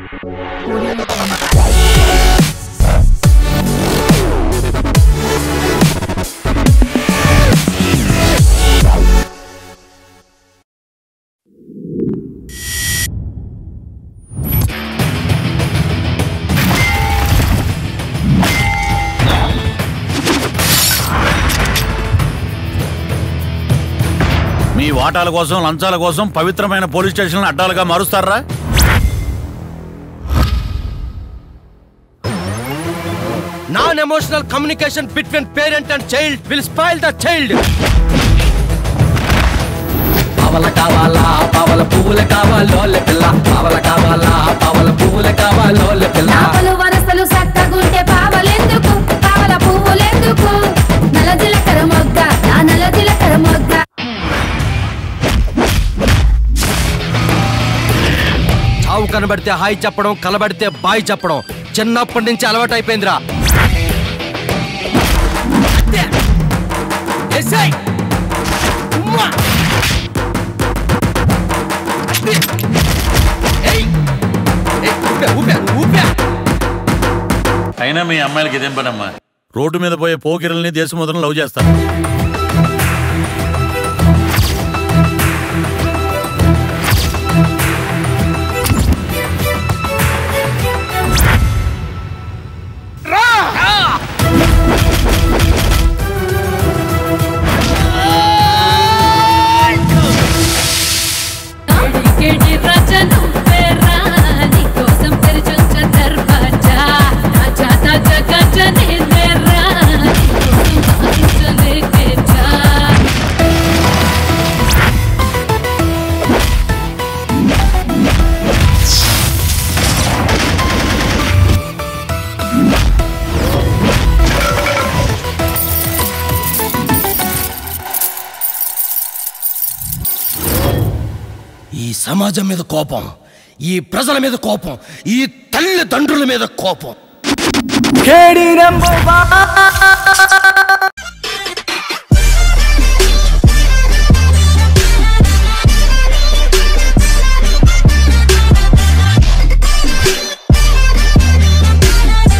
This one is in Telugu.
మీ వాటాల కోసం లంచాల కోసం పవిత్రమైన పోలీస్ స్టేషన్లు అడ్డాలుగా మారుస్తారా non emotional communication between parent and child will spoil the child పావల కావాలా పావల పువ్వులు కావాలోలే పిల్ల పావల కావాలా పావల పువ్వులు కావాలోలే పిల్ల నాపలు వరసలు సక్కగుంటే పావలెందుకు పావల పువ్వులెందుకు నల జీలకర్ర మొగ్గ నా నల జీలకర్ర మొగ్గ చావు కనబడితే హాయ్ చెప్పడం కనబడితే బాయ్ చెప్పడం చిన్నప్పటి నుంచి అలవాటు అయిపోయిందిరా అంతే. ఏసేయ్. ఉమ్మా. అంతే. ఏయ్. ఏయ్, ఊపా, ఊపా, ఊపా. అయినా మీ అమ్మాయిలకి ఇదేం పనమ్మా రోడ్డు మీద పోయే పోకిరల్ని దేశముద్రను లవ్ చేస్తారు కేడి రచను పేరా నీ కోసం తెరిచుంచ దర్వాజా రాజా తాజా గజనే నేరా నీ కోసం వాయించలేకే జా ఈ సమాజం మీద కోపం ఈ ప్రజల మీద కోపం ఈ తల్లిదండ్రుల మీద కోపం కేడి నెంబర్